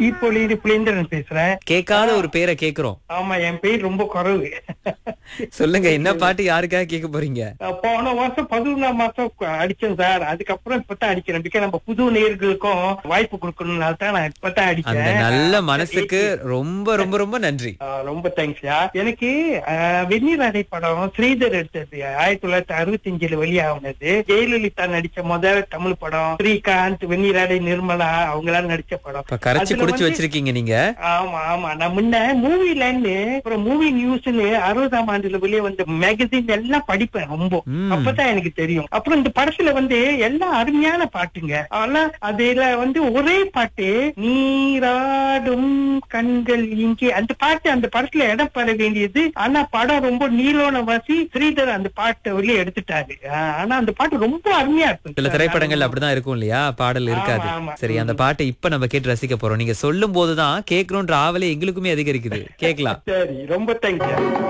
இப்போ இது புலேந்திரன் பேசுறேன் கேட்காத ஒரு பேரை கேக்குறோம் ஆமா என் பேர் ரொம்ப குறைவு சொல்லுங்க என்ன பாட்டு யாருக்காக கேட்க போறீங்க போன மாசம் பதினொன்றாம் மாசம் அடிச்சேன் சார் அதுக்கப்புறம் இப்பதான் அடிக்கிறேன் பிகாஸ் நம்ம புது நேயர்களுக்கும் வாய்ப்பு கொடுக்கணும்னால தான் நான் இப்பதான் அந்த அடிச்சேன் நல்ல மனசுக்கு ரொம்ப ரொம்ப ரொம்ப நன்றி ஆ, ரொம்ப தேங்க்ஸ்யா எனக்கு ஆ, வெந்நீர் அடை படம் ஸ்ரீதர் எடுத்தது ஆயிரத்தி தொள்ளாயிரத்தி அறுபத்தி அஞ்சுல வெளியாகுனது ஜெயலலிதா நடிச்ச முதல் தமிழ் படம் ஸ்ரீகாந்த் வெந்நீர் அடை நிர்மலா அவங்க எல்லாம் நடிச்ச படம் இப்ப கரைச்சு அதுல குடிச்சு வந்து- வச்சிருக்கீங்க நீங்க ஆமா ஆமா நான் முன்ன மூவி லைன்னு அப்புறம் மூவி நியூஸ்னு அறுபதாம் ஆண்டுல வெளியே வந்த மேகசின் எல்லாம் படிப்பேன் ரொம்ப ம். அப்பதான் எனக்கு தெரியும் அப்புறம் இந்த படத்துல வந்து எல்லாம் அருமையான பாட்டுங்க ஆனா அதுல வந்து ஒரே பாட்டு நீராடும் கண்கள் இங்கே அந்த பாட்டு அந்த படத்துல இடம் பெற வேண்டியது ஆனா படம் ரொம்ப நீலோன வாசி ஸ்ரீதர் அந்த பாட்டை வெளியே எடுத்துட்டாரு ஆஹ் ஆனா அந்த பாட்டு ரொம்ப அருமையா இருக்கும் சில திரைப்படங்கள் அப்படிதான் இருக்கும் இல்லையா பாடல் இருக்காது ஆமா, ஆமா. சரி அந்த பாட்டை இப்ப நம்ம கேட்டு ரசிக்க போறோம் நீங்க சொல்லும் போதுதான் கேட்கணும்ன்ற ஆவலே எங்களுக்குமே அதிகரிக்குது கேட்கலாம் சரி ரொம்ப தேங்க்ஸ்